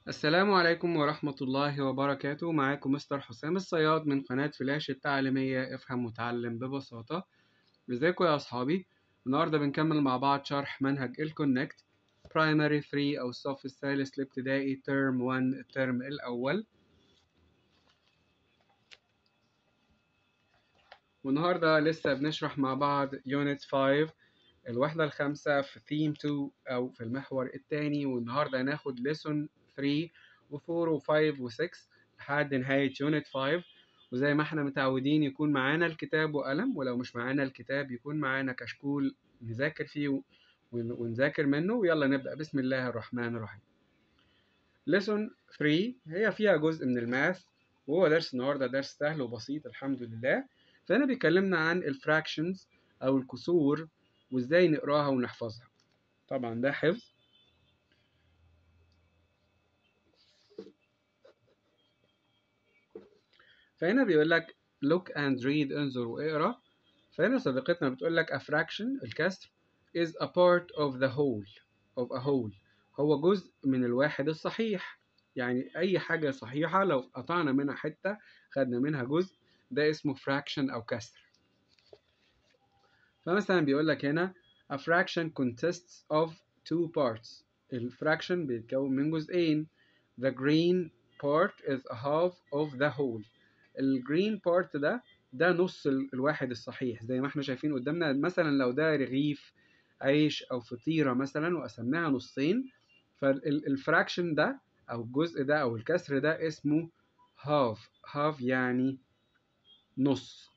السلام عليكم ورحمة الله وبركاته معاكم مستر حسام الصياد من قناة فلاش التعليمية افهم وتعلم ببساطة ازيكم يا أصحابي النهاردة بنكمل مع بعض شرح منهج الكونكت برايمري 3 أو الصف الثالث الابتدائي ترم 1 الترم الأول والنهاردة لسه بنشرح مع بعض يونت 5 الوحدة الخامسة في ثيم 2 أو في المحور الثاني والنهاردة هناخد ليسون 3 و4 و5 و6 لحد نهاية يونت 5 وزي ما احنا متعودين يكون معانا الكتاب وقلم ولو مش معانا الكتاب يكون معانا كشكول نذاكر فيه ونذاكر منه ويلا نبدأ بسم الله الرحمن الرحيم ليسون 3 هي فيها جزء من الماث وهو درس النهاردة درس سهل وبسيط الحمد لله فهنا بيكلمنا عن الفراكشنز أو الكسور وازاي نقراها ونحفظها طبعا ده حفظ فهنا بيقول لك look and read انظر واقرا فهنا صديقتنا بتقول لك a fraction الكسر is a part of the whole of a whole هو جزء من الواحد الصحيح يعني أي حاجة صحيحة لو قطعنا منها حتة خدنا منها جزء ده اسمه fraction أو كسر فمثلا بيقول لك هنا a fraction consists of two parts الفراكشن بيتكون من جزئين the green part is a half of the whole الجرين بارت ده ده نص الواحد الصحيح زي ما احنا شايفين قدامنا مثلا لو ده رغيف عيش او فطيره مثلا وقسمناها نصين فالفراكشن ده او الجزء ده او الكسر ده اسمه هاف هاف يعني نص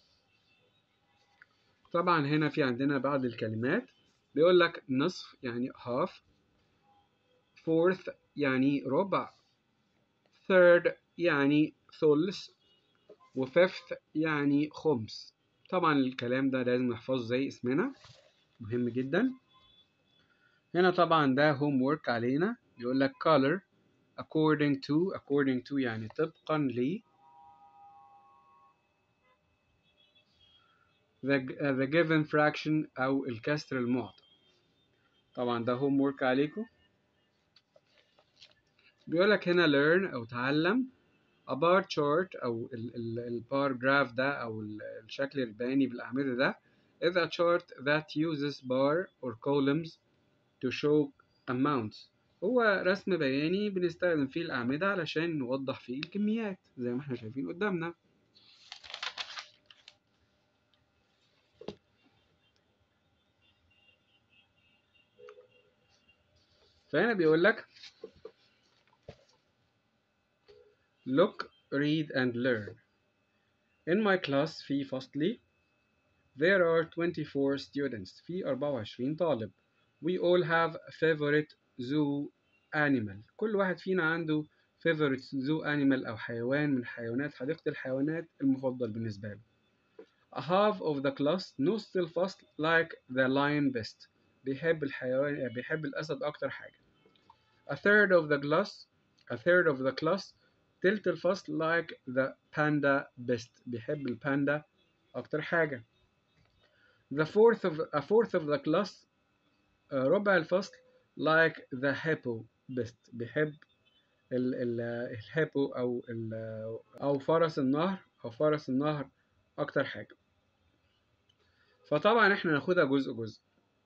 طبعا هنا في عندنا بعض الكلمات بيقول لك نصف يعني هاف fourth يعني ربع third يعني ثلث وفيفث يعني خمس طبعا الكلام ده لازم نحفظه زي اسمنا مهم جدا هنا طبعا ده هوم ورك علينا بيقول لك color according to according to يعني طبقا ل the, uh, the given fraction أو الكسر المعطى طبعا ده هوم ورك عليكم بيقول لك هنا learn أو تعلم a bar chart أو البار جراف ده أو الشكل البياني بالأعمدة ده is a chart that uses bar or columns to show amounts هو رسم بياني بنستخدم فيه الأعمدة علشان نوضح فيه الكميات زي ما احنا شايفين قدامنا فهنا بيقول لك Look, read and learn. In my class في فصلي there are 24 students في 24 طالب. We all have favorite zoo animal. كل واحد فينا عنده favorite zoo animal أو حيوان من حيوانات حديقة الحيوانات المفضل بالنسبة له. A half of the class نص الفصل like the lion best. بيحب الحيوان بيحب الأسد أكتر حاجة. A third of the class a third of the class تلت الفصل like the panda best بيحب الباندا أكتر حاجة the fourth of a fourth of the class uh, ربع الفصل like the hippo best بيحب ال ال الهيبو أو ال أو فرس النهر أو فرس النهر أكتر حاجة فطبعا احنا ناخدها جزء جزء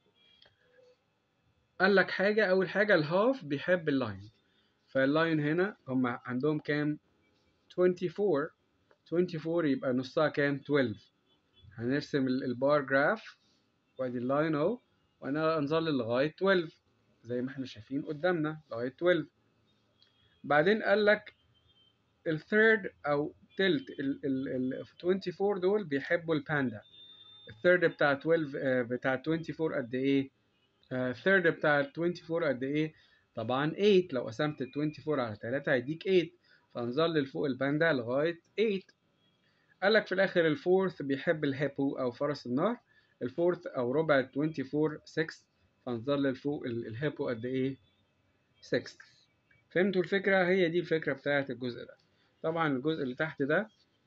قال لك حاجة أول حاجة الهاف بيحب اللاين فاللاين هنا هم عندهم كام 24 24 يبقى نصها كام 12 هنرسم البار جراف وادي اللاين اهو وانا انظل لغايه 12 زي ما احنا شايفين قدامنا لغايه 12 بعدين قال لك الثيرد او تلت ال ال ال 24 دول بيحبوا الباندا الثيرد بتاع 12 بتاع 24 قد ايه الثيرد بتاع 24 قد ايه طبعا 8 لو قسمت ال 24 على 3 هيديك 8 فنظلل فوق الباندا لغاية 8 قال لك في الآخر الفورث بيحب الهيبو أو فرس النهر الفورث أو ربع ال 24 6 فنظلل فوق الهيبو قد إيه 6 فهمتوا الفكرة هي دي الفكرة بتاعة الجزء ده طبعا الجزء اللي تحت ده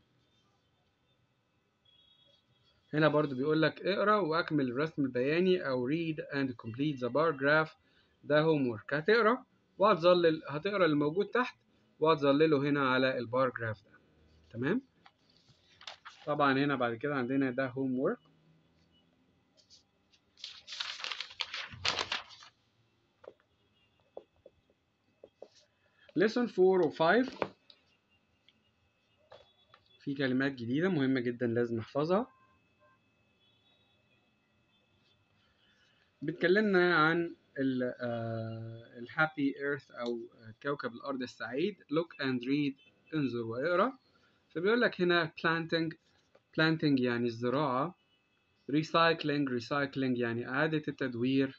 هنا برضو بيقول لك اقرا واكمل الرسم البياني او read and complete the bar graph ده هوم ورك هتقرا وهتظلل هتقرا اللي موجود تحت وهتظلله هنا على البار جراف ده تمام طبعا هنا بعد كده عندنا ده هوم وورك lesson 4 و 5 في كلمات جديدة مهمة جدا لازم نحفظها بتكلمنا عن الهابي ايرث او كوكب الارض السعيد look and read انظر واقرا فبيقول لك هنا planting planting يعني الزراعة recycling recycling يعني إعادة التدوير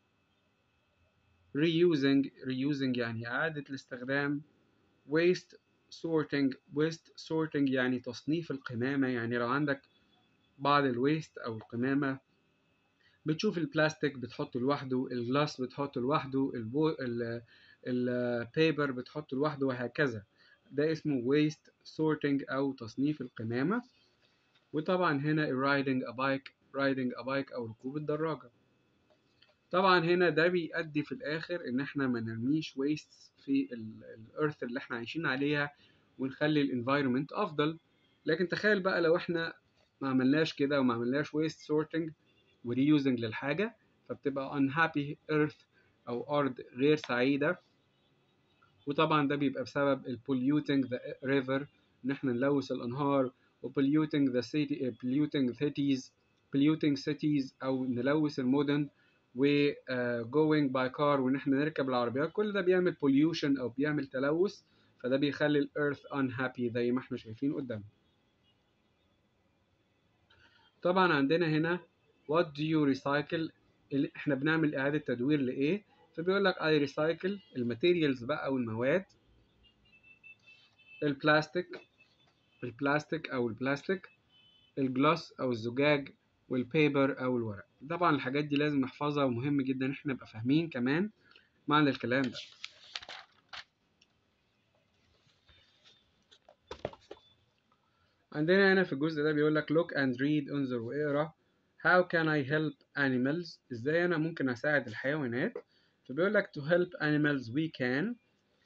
reusing reusing يعني إعادة الاستخدام waste sorting waste sorting يعني تصنيف القمامة يعني لو عندك بعض الويست أو القمامة بتشوف البلاستيك بتحطه لوحده الجلاس بتحطه لوحده البو... البيبر بتحطه لوحده وهكذا ده اسمه waste sorting أو تصنيف القمامة وطبعا هنا riding a bike riding a bike أو ركوب الدراجة طبعا هنا ده بيؤدي في الآخر إن احنا ما نرميش waste في الأرث اللي احنا عايشين عليها ونخلي الانفايرمنت أفضل لكن تخيل بقى لو احنا ما عملناش كده وما عملناش waste sorting وريوزنج للحاجة فبتبقى unhappy earth أو أرض غير سعيدة وطبعا ده بيبقى بسبب ال polluting the river إن احنا نلوث الأنهار و polluting the city polluting cities polluting cities أو نلوث المدن و uh, going by car وإن احنا نركب العربيات كل ده بيعمل pollution أو بيعمل تلوث فده بيخلي ال earth unhappy زي ما احنا شايفين قدامنا طبعا عندنا هنا what do you recycle احنا بنعمل اعادة تدوير لايه فبيقول لك I recycle الماتيريالز بقى او المواد البلاستيك البلاستيك او البلاستيك الجلاس او الزجاج والبيبر او الورق طبعا الحاجات دي لازم نحفظها ومهم جدا احنا نبقى فاهمين كمان معنى الكلام ده عندنا هنا في الجزء ده بيقول لك look and read انظر واقرا How can I help animals ازاي انا ممكن اساعد الحيوانات فبيقول لك to help animals we can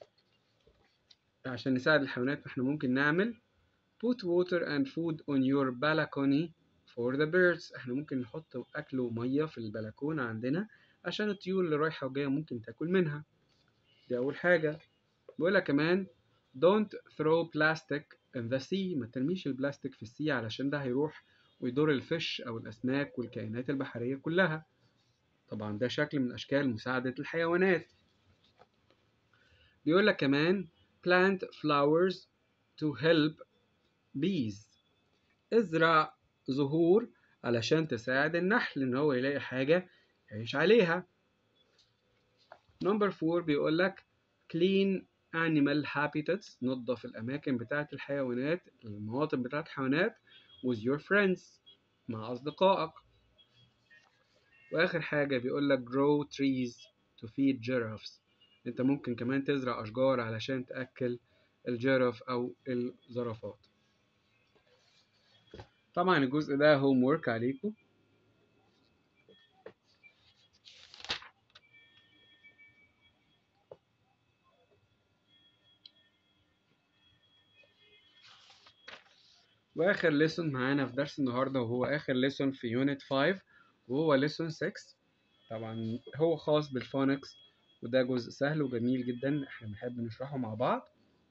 عشان نساعد الحيوانات احنا ممكن نعمل put water and food on your balcony for the birds احنا ممكن نحط اكل وميه في البلكونه عندنا عشان الطيور اللي رايحه وجايه ممكن تاكل منها دي اول حاجه بيقول لك كمان don't throw plastic in the sea ما ترميش البلاستيك في السي علشان ده هيروح ويضر الفش أو الأسماك والكائنات البحرية كلها طبعا ده شكل من أشكال مساعدة الحيوانات بيقول لك كمان plant flowers to help bees ازرع زهور علشان تساعد النحل إن هو يلاقي حاجة يعيش عليها نمبر فور بيقول لك clean animal habitats نظف الأماكن بتاعة الحيوانات المواطن بتاعة الحيوانات with your friends مع أصدقائك وآخر حاجة بيقول لك grow trees to feed giraffes أنت ممكن كمان تزرع أشجار علشان تأكل الجرف أو الزرافات طبعا الجزء ده هوم وورك عليكم واخر ليسون معانا في درس النهارده وهو اخر ليسون في يونت 5 وهو ليسون 6 طبعا هو خاص بالفونكس وده جزء سهل وجميل جدا احنا بنحب نشرحه مع بعض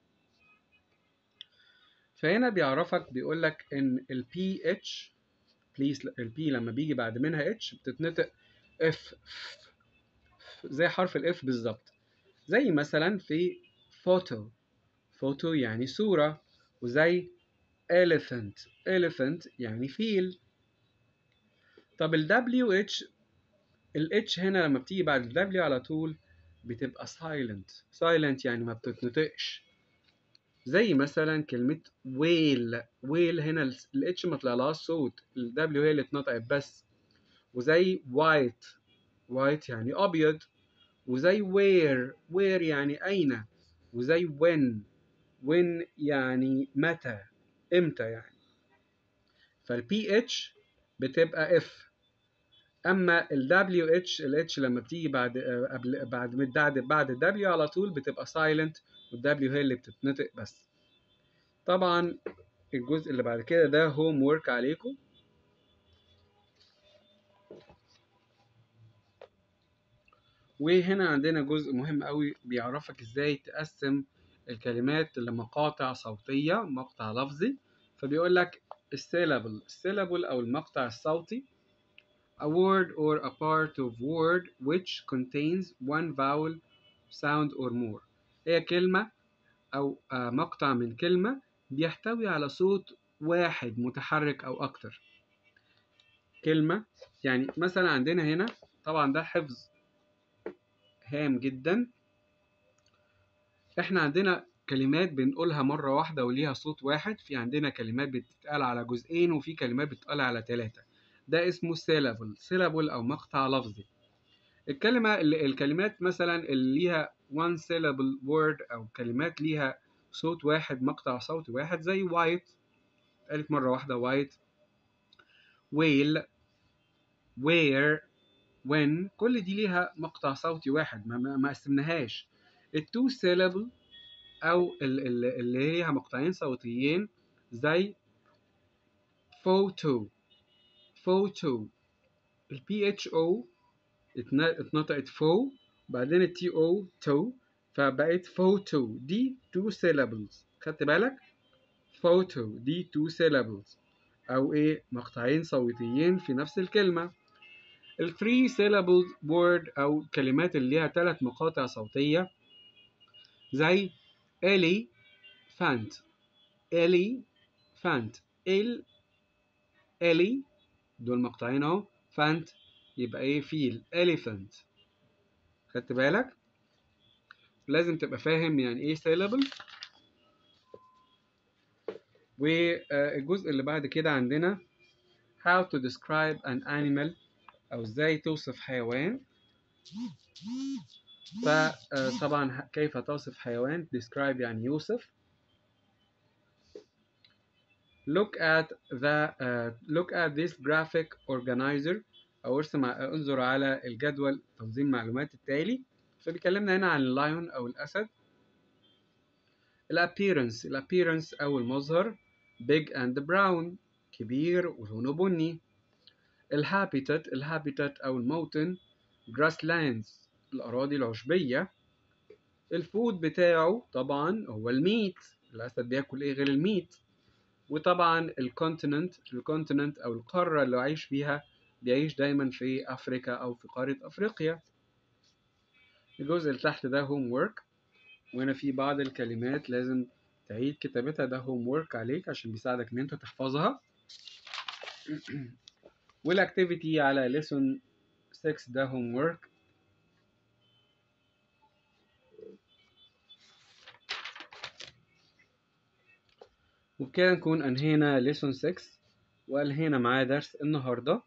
فهنا بيعرفك بيقول لك ان ال PH بليز ال P لما بيجي بعد منها H بتتنطق F زي حرف ال F بالظبط زي مثلا في photo photo يعني صورة وزي elephant elephant يعني فيل طب ال WH ال H هنا لما بتيجي بعد ال W على طول بتبقى silent silent يعني ما بتتنطقش زي مثلا كلمة whale whale هنا ال H ما طلعلهاش صوت ال W هي اللي اتنطقت بس وزي white white يعني أبيض وزي where where يعني أين وزي when when يعني متى امتى يعني فالبي اتش بتبقى اف اما ال WH ال H لما بتيجي بعد آه، قبل بعد بعد بعد ال W على طول بتبقى silent وال W هي اللي بتتنطق بس طبعا الجزء اللي بعد كده ده هوم ورك عليكم وهنا عندنا جزء مهم قوي بيعرفك ازاي تقسم الكلمات لمقاطع صوتية مقطع لفظي فبيقول لك السيلابل السيلابل أو المقطع الصوتي a word or a part of word which contains one vowel sound or more هي كلمة أو آه، مقطع من كلمة بيحتوي على صوت واحد متحرك أو أكتر كلمة يعني مثلا عندنا هنا طبعا ده حفظ هام جدا احنا عندنا كلمات بنقولها مرة واحدة وليها صوت واحد في عندنا كلمات بتتقال على جزئين وفي كلمات بتتقال على ثلاثة ده اسمه syllable syllable أو مقطع لفظي الكلمة الكلمات مثلا اللي ليها one syllable word أو كلمات ليها صوت واحد مقطع صوتي واحد زي white قالت مرة واحدة white whale where when كل دي ليها مقطع صوتي واحد ما, ما, ما قسمناهاش التو syllable أو اللي ليها مقطعين صوتيين زي photo photo ال PHO اتنطقت فو بعدين ال TO تو فبقت photo دي two syllables خدت بالك photo دي two syllables أو إيه مقطعين صوتيين في نفس الكلمة ال three syllable word أو كلمات اللي ليها ثلاث مقاطع صوتية زي إلي فانت إلي فانت ال إلي دول مقطعين اهو فانت يبقى ايه فيل elephant خدت بالك لازم تبقى فاهم يعني ايه syllable والجزء اللي بعد كده عندنا how to describe an animal او ازاي توصف حيوان فطبعا كيف توصف حيوان describe يعني يوصف look at the uh, look at this graphic organizer او ارسم انظر على الجدول تنظيم معلومات التالي فبيكلمنا هنا عن اللايون او الاسد الابيرنس الابيرنس او المظهر big and brown كبير ولونه بني الهابيتات الهابيتات او الموطن grasslands الاراضي العشبيه الفود بتاعه طبعا هو الميت الاسد بياكل ايه غير الميت وطبعا الكونتيننت الكونتيننت او القاره اللي عايش فيها بيعيش دايما في افريكا او في قاره افريقيا الجزء اللي تحت ده هوم ورك وهنا في بعض الكلمات لازم تعيد كتابتها ده هوم ورك عليك عشان بيساعدك ان انت تحفظها والاكتيفيتي على ليسون 6 ده هوم ورك وبكده نكون أنهينا ليسون 6 وأنهينا معاه درس النهاردة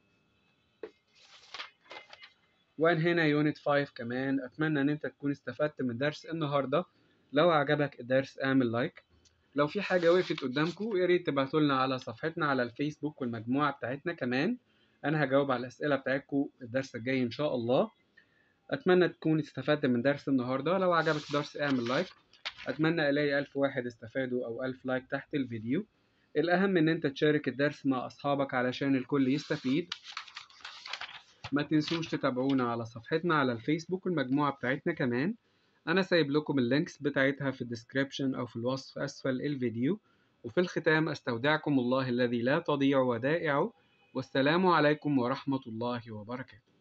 وأنهينا يونت 5 كمان أتمنى إن أنت تكون استفدت من درس النهاردة لو عجبك الدرس اعمل لايك لو في حاجة وقفت قدامكم يا ريت تبعتوا لنا على صفحتنا على الفيسبوك والمجموعة بتاعتنا كمان أنا هجاوب على الأسئلة بتاعتكم الدرس الجاي إن شاء الله أتمنى تكون استفدت من درس النهاردة لو عجبك الدرس اعمل لايك أتمنى ألاقي ألف واحد استفادوا أو ألف لايك تحت الفيديو الأهم إن أنت تشارك الدرس مع أصحابك علشان الكل يستفيد ما تنسوش تتابعونا على صفحتنا على الفيسبوك والمجموعة بتاعتنا كمان أنا سايب لكم اللينكس بتاعتها في الديسكريبشن أو في الوصف أسفل الفيديو وفي الختام أستودعكم الله الذي لا تضيع ودائعه والسلام عليكم ورحمة الله وبركاته